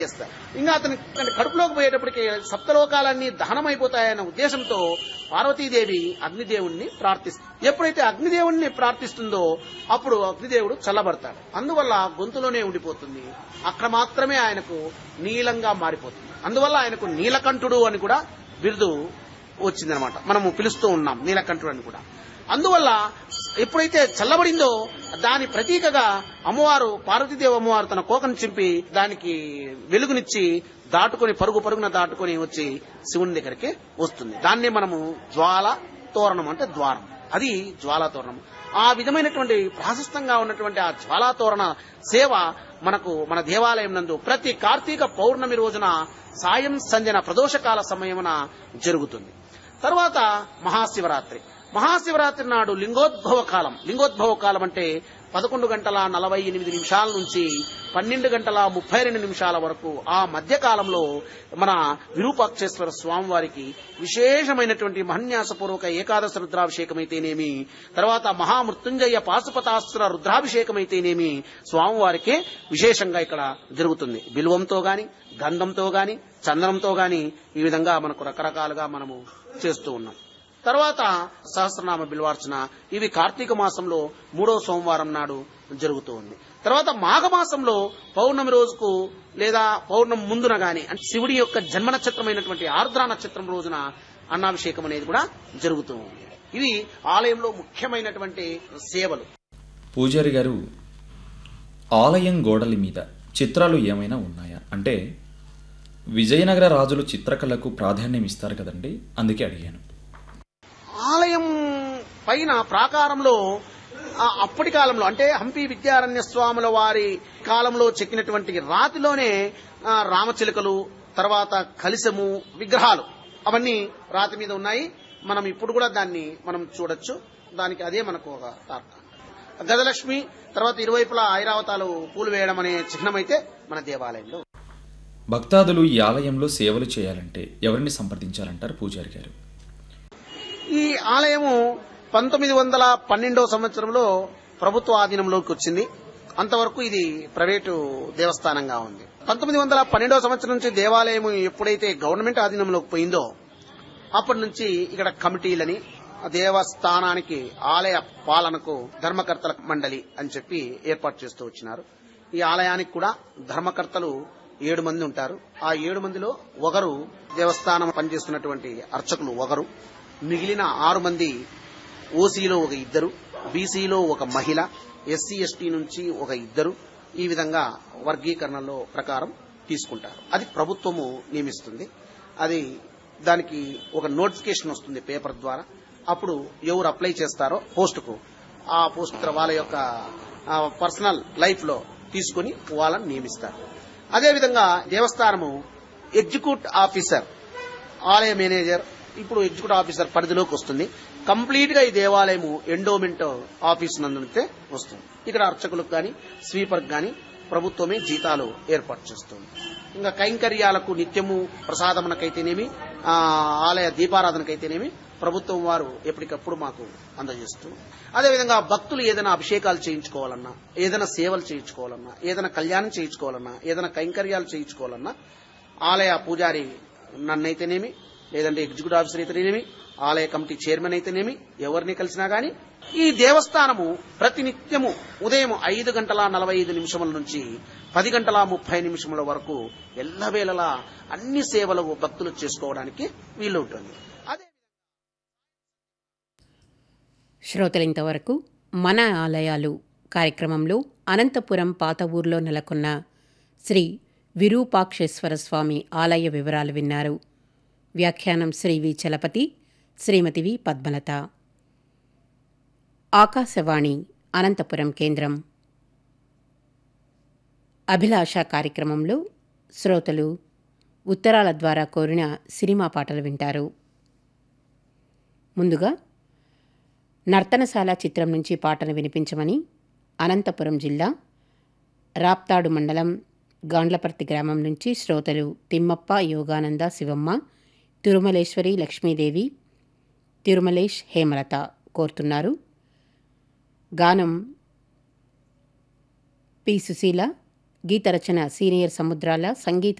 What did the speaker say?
చేస్తారు ఇంకా అతని అతని కడుపులోకి పోయేటప్పటికి సప్తలోకాలన్నీ దహనమైపోతాయన్న ఉద్దేశంతో పార్వతీదేవి అగ్నిదేవుణ్ణి ప్రార్థిస్తుంది ఎప్పుడైతే అగ్నిదేవుణ్ణి ప్రార్థిస్తుందో అప్పుడు అగ్నిదేవుడు చల్లబడతాడు అందువల్ల గొంతులోనే ఉండిపోతుంది అక్కడ మాత్రమే ఆయనకు నీలంగా మారిపోతుంది అందువల్ల ఆయనకు నీలకంఠుడు అని కూడా బిరుదు వచ్చిందనమాట మనము పిలుస్తూ ఉన్నాం నీలకంఠుడు అని కూడా అందువల్ల ఎప్పుడైతే చల్లబడిందో దాని ప్రతీకగా అమ్మవారు పార్వతీదేవి అమ్మవారు తన కోకను చింపి దానికి వెలుగునిచ్చి దాటుకొని పరుగు పరుగున దాటుకొని వచ్చి శివుని దగ్గరికి వస్తుంది దాన్నే మనము జ్వాల తోరణం అంటే ద్వారం అది జ్వాలా తోరణం ఆ విధమైనటువంటి ప్రాశస్తంగా ఉన్నటువంటి ఆ జ్వాలా తోరణ సేవ మనకు మన దేవాలయం నందు ప్రతి కార్తీక పౌర్ణమి రోజున సాయం సంజన ప్రదోషకాల సమయమున జరుగుతుంది తర్వాత మహాశివరాత్రి మహాశివరాత్రి నాడు లింగోద్భవ కాలం లింగోద్భవ కాలం అంటే పదకొండు గంటల నలభై ఎనిమిది నిమిషాల నుంచి పన్నెండు గంటల ముప్పై రెండు నిమిషాల వరకు ఆ మధ్య కాలంలో మన విరూపాక్షేశ్వర స్వామి వారికి విశేషమైనటువంటి మహన్యాసపూర్వక ఏకాదశ రుద్రాభిషేకమైతేనేమి తర్వాత మహామృత్యుంజయ పాశుపతాస్త్ర రుద్రాభిషేకమైతేనేమి స్వామివారికి విశేషంగా ఇక్కడ జరుగుతుంది బిల్వంతో గాని గంధంతో గాని చందనంతో గాని ఈ విధంగా మనకు రకరకాలుగా మనము చేస్తూ ఉన్నాం తర్వాత సహస్రనామ బిల్వార్చన ఇవి కార్తీక మాసంలో మూడో సోమవారం నాడు జరుగుతూ ఉంది తర్వాత మాఘమాసంలో పౌర్ణమి రోజుకు లేదా పౌర్ణమి ముందున గాని అంటే శివుడి యొక్క జన్మ నక్షత్రమైనటువంటి ఆర్ద్ర నక్షత్రం రోజున అన్నాభిషేకం అనేది కూడా జరుగుతూ ఉంది ఇవి ఆలయంలో ముఖ్యమైనటువంటి సేవలు పూజారి గారు ఆలయం గోడల మీద చిత్రాలు ఏమైనా ఉన్నాయా అంటే విజయనగర రాజులు చిత్రకళకు ప్రాధాన్యం ఇస్తారు కదండి అందుకే అడిగాను ఆలయం పైన ప్రాకారంలో ఆ అప్పటి కాలంలో అంటే హంపి విద్యారణ్య స్వాముల వారి కాలంలో చెక్కినటువంటి రాతిలోనే ఆ, రామచిలుకలు తర్వాత కలిసము విగ్రహాలు అవన్నీ రాతి మీద ఉన్నాయి మనం ఇప్పుడు కూడా దాన్ని మనం చూడొచ్చు దానికి అదే మనకు ఒక తార్కాణం గజలక్ష్మి తర్వాత ఇరువైపులా ఐరావతాలు పూలు వేయడం అనే చిహ్నమైతే మన దేవాలయంలో భక్తాదులు ఈ ఆలయంలో సేవలు చేయాలంటే ఎవరిని సంప్రదించాలంటారు పూజారి గారు ఈ ఆలయము పంతొమ్మిది వందల పన్నెండవ సంవత్సరంలో ప్రభుత్వ ఆధీనంలోకి వచ్చింది అంతవరకు ఇది ప్రైవేటు దేవస్థానంగా ఉంది పంతొమ్మిది వందల పన్నెండవ సంవత్సరం నుంచి దేవాలయం ఎప్పుడైతే గవర్నమెంట్ ఆధీనంలోకి పోయిందో అప్పటి నుంచి ఇక్కడ కమిటీలని ఆ దేవస్థానానికి ఆలయ పాలనకు ధర్మకర్తల మండలి అని చెప్పి ఏర్పాటు చేస్తూ వచ్చినారు ఈ ఆలయానికి కూడా ధర్మకర్తలు ఏడు మంది ఉంటారు ఆ ఏడు మందిలో ఒకరు దేవస్థానం పనిచేస్తున్నటువంటి అర్చకులు ఒకరు మిగిలిన ఆరు మంది ఓసీలో ఒక ఇద్దరు బీసీలో ఒక మహిళ ఎస్సీ ఎస్టీ నుంచి ఒక ఇద్దరు ఈ విధంగా వర్గీకరణలో ప్రకారం తీసుకుంటారు అది ప్రభుత్వము నియమిస్తుంది అది దానికి ఒక నోటిఫికేషన్ వస్తుంది పేపర్ ద్వారా అప్పుడు ఎవరు అప్లై చేస్తారో పోస్టుకు ఆ పోస్ట్ వాళ్ళ యొక్క పర్సనల్ లైఫ్ లో తీసుకుని వాళ్ళని నియమిస్తారు అదేవిధంగా దేవస్థానము ఎగ్జిక్యూట్ ఆఫీసర్ ఆలయ మేనేజర్ ఇప్పుడు ఎగ్జిక్యూటివ్ ఆఫీసర్ పరిధిలోకి వస్తుంది కంప్లీట్ గా ఈ దేవాలయము ఎండోమెంట్ ఆఫీస్ నందునితే వస్తుంది ఇక్కడ అర్చకులకు గాని స్వీపర్ గాని ప్రభుత్వమే జీతాలు ఏర్పాటు చేస్తుంది ఇంకా కైంకర్యాలకు నిత్యము ప్రసాదమునకైతేనేమి ఆ, ఆలయ దీపారాధనకైతేనేమి ప్రభుత్వం వారు ఎప్పటికప్పుడు మాకు అందజేస్తూ అదేవిధంగా భక్తులు ఏదైనా అభిషేకాలు చేయించుకోవాలన్నా ఏదైనా సేవలు చేయించుకోవాలన్నా ఏదైనా కళ్యాణం చేయించుకోవాలన్నా ఏదైనా కైంకర్యాలు చేయించుకోవాలన్నా ఆలయ పూజారి నన్నైతేనేమి లేదంటే ఎగ్జిక్యూటివ్ ఆఫీసర్ అయితేనేమి ఆలయ కమిటీ చైర్మన్ అయితేనేమి ఎవరిని కలిసినా గాని ఈ దేవస్థానము ప్రతినిత్యము ఉదయం ఐదు గంటల నలభై ఐదు నిమిషముల నుంచి పది గంటల ముప్పై నిమిషముల వరకు ఎల్లవేళలా అన్ని సేవలు భక్తులు చేసుకోవడానికి వీలు ఉంటుంది అదే శ్రోతలింతవరకు మన ఆలయాలు కార్యక్రమంలో అనంతపురం పాత ఊర్లో నెలకొన్న శ్రీ విరూపాక్షేశ్వర స్వామి ఆలయ వివరాలు విన్నారు వ్యాఖ్యానం శ్రీ వి చలపతి శ్రీమతి వి పద్మలత ఆకాశవాణి అనంతపురం కేంద్రం అభిలాష కార్యక్రమంలో శ్రోతలు ఉత్తరాల ద్వారా కోరిన సినిమా పాటలు వింటారు ముందుగా నర్తనశాల చిత్రం నుంచి పాటను వినిపించమని అనంతపురం జిల్లా రాప్తాడు మండలం గాండ్లపర్తి గ్రామం నుంచి శ్రోతలు తిమ్మప్ప యోగానంద శివమ్మ తిరుమలేశ్వరి లక్ష్మీదేవి తిరుమలేష్ హేమలత కోరుతున్నారు గానం పి సుశీల గీత రచన సీనియర్ సముద్రాల సంగీత